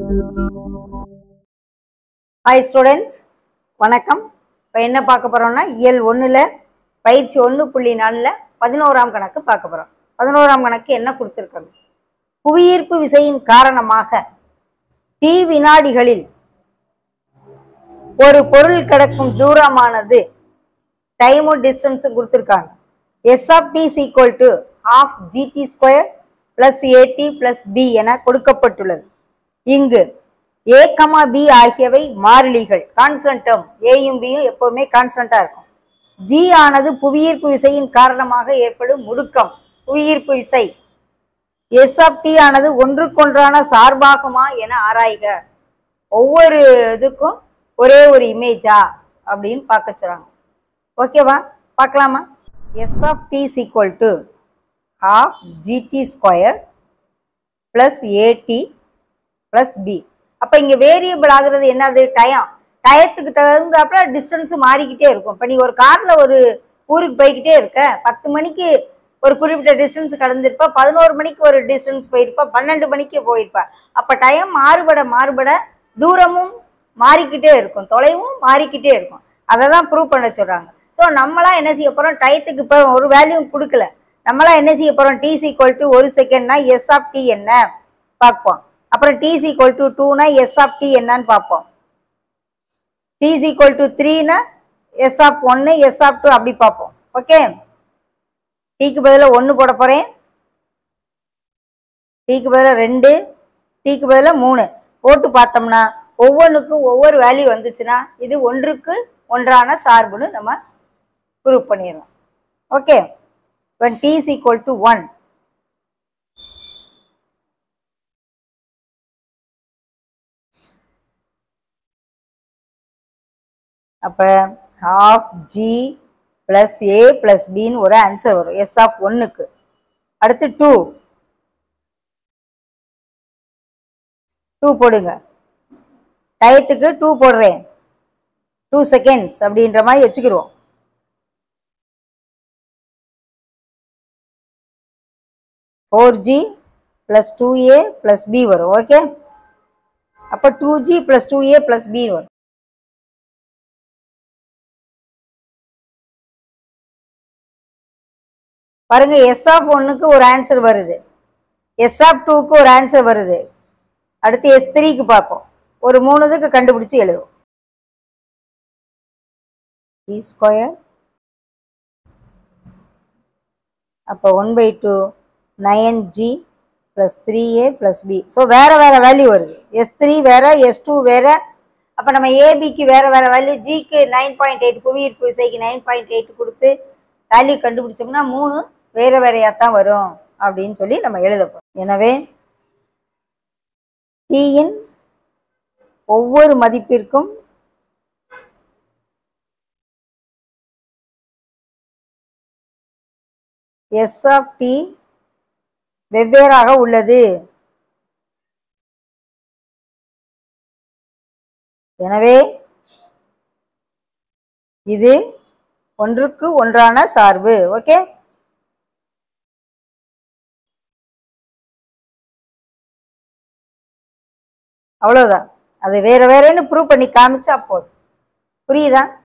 hi students வணக்கம் இப்போ என்ன பார்க்க போகிறோம்னா இயல் ஒன்றில் பயிற்சி ஒன்று புள்ளி நாலில் பதினோராம் கணக்கு பார்க்க போகிறோம் பதினோராம் கணக்கு என்ன கொடுத்துருக்காங்க புவியீர்ப்பு விசையின் காரணமாக டி வினாடிகளில் ஒரு பொருள் கிடக்கும் தூரமானது டைமும் டிஸ்டன்ஸும் கொடுத்துருக்காங்க S of T equal to half G T square plus A T plus B என கொடுக்கப்பட்டுள்ளது இங்கு ஏ கமா பி ஆகியவை மாறிலிகள் கான்ஸ்டன்ட் டேர்ம் ஏயும் பியும் எப்பவுமே கான்ஸ்டண்டா இருக்கும் ஜி ஆனது புவியீர்ப்பு விசையின் காரணமாக ஏற்படும் முடுக்கம் புவியீர்ப்பு விசை எஸ் ஆஃப் டி ஆனது ஒன்றுக்கொன்றான சார்பாகுமா என ஆராய்க ஒவ்வொரு இதுக்கும் ஒரே ஒரு இமேஜா அப்படின்னு பார்க்க சொல்றாங்க ஓகேவா பார்க்கலாமா S of T equal to half gt square plus A T plus B அப்போ இங்கே வேரியபிள் ஆகுறது என்னது டயம் டயத்துக்கு தகுந்தாப்புல டிஸ்டன்ஸ் மாறிக்கிட்டே இருக்கும் இப்போ நீ ஒரு காரில் ஒரு ஊருக்கு போய்கிட்டே இருக்க பத்து மணிக்கு ஒரு குறிப்பிட்ட டிஸ்டன்ஸ் கடந்திருப்ப பதினோரு மணிக்கு ஒரு டிஸ்டன்ஸ் போயிருப்ப பன்னெண்டு மணிக்கு போயிருப்ப அப்போ டைம் மாறுபட மாறுபட தூரமும் மாறிக்கிட்டே இருக்கும் தொலைவும் மாறிக்கிட்டே இருக்கும் அதை தான் ப்ரூவ் பண்ண சொல்கிறாங்க ஸோ நம்மளாம் என்ன செய்ய போகிறோம் டயத்துக்கு இப்போ ஒரு வேல்யூ கொடுக்கல நம்மளாம் என்ன செய்ய போகிறோம் டிசி ஈக்குவல் டு ஒரு செகண்ட்னா எஸ் ஆஃப் டி என்ன பார்ப்போம் அப்புறம் டிசி ஈக்குவல் டு டூனா எஸ் ஆஃப் டி என்னன்னு பார்ப்போம் டிசி ஈக்குவல் டு த்ரீனா எஸ் ஆஃப் ஒன்று எஸ் ஆஃப் டூ அப்படி பார்ப்போம் ஓகே டீக்கு பதிலாக ஒன்று போட போகிறேன் டீக்கு பதிலாக ரெண்டு டீக்கு பதிலாக மூணு போட்டு பார்த்தோம்னா ஒவ்வொன்றுக்கும் ஒவ்வொரு வேல்யூ வந்துச்சுன்னா இது ஒன்றுக்கு ஒன்றான சார்புன்னு நம்ம ப்ரூவ் பண்ணிடலாம் okay when t is equal to 1 அப்போ half g plus a plus bன்னு ஒரு ஆன்சர் வரும் s ஆஃப் ஒன்றுக்கு அடுத்து டூ டூ போடுங்க டயத்துக்கு டூ போடுறேன் டூ செகண்ட்ஸ் அப்படின்ற மாதிரி வச்சுக்கிருவோம் four G plus two A plus B வரும் ஓகே அப்போ two G plus two A plus B வரும் பாருங்க எஸ் ஆஃப் ஒன்னுக்கு ஒரு ஆன்சர் வருது எஸ் ஆஃப் டூக்கு ஒரு ஆன்சர் வருது அடுத்து எஸ் த்ரீக்கு பார்ப்போம் ஒரு மூணு இதுக்கு கண்டுபிடிச்சு எழுதுவோம் டி ஸ்கொயர் அப்போ one by two nine G plus three A plus B so வேறு வேறு வேல்யூ வருது எஸ் த்ரீ வேறு எஸ் டூ வேறு அப்போ நம்ம ஏபிக்கு வேறு வேறு வேல்யூ ஜிக்கு நைன் பாயிண்ட் எயிட் புவியீர்ப்பு விசைக்கு நைன் பாயிண்ட் எயிட் கொடுத்து வேல்யூ கண்டுபிடிச்சோம்னா மூணு வேறு வேறையாக தான் வரும் அப்படின்னு சொல்லி நம்ம எழுதப்போம் எனவே டீயின் ஒவ்வொரு மதிப்பிற்கும் எஸ் ஆஃப் டி வெவ்வேறாக உள்ளது எனவே இது ஒன்றுக்கு ஒன்றான சார்பு ஓகே அவ்வளோதான் அது வேற வேறன்னு ப்ரூவ் பண்ணி காமிச்சா போதும் புரியுதா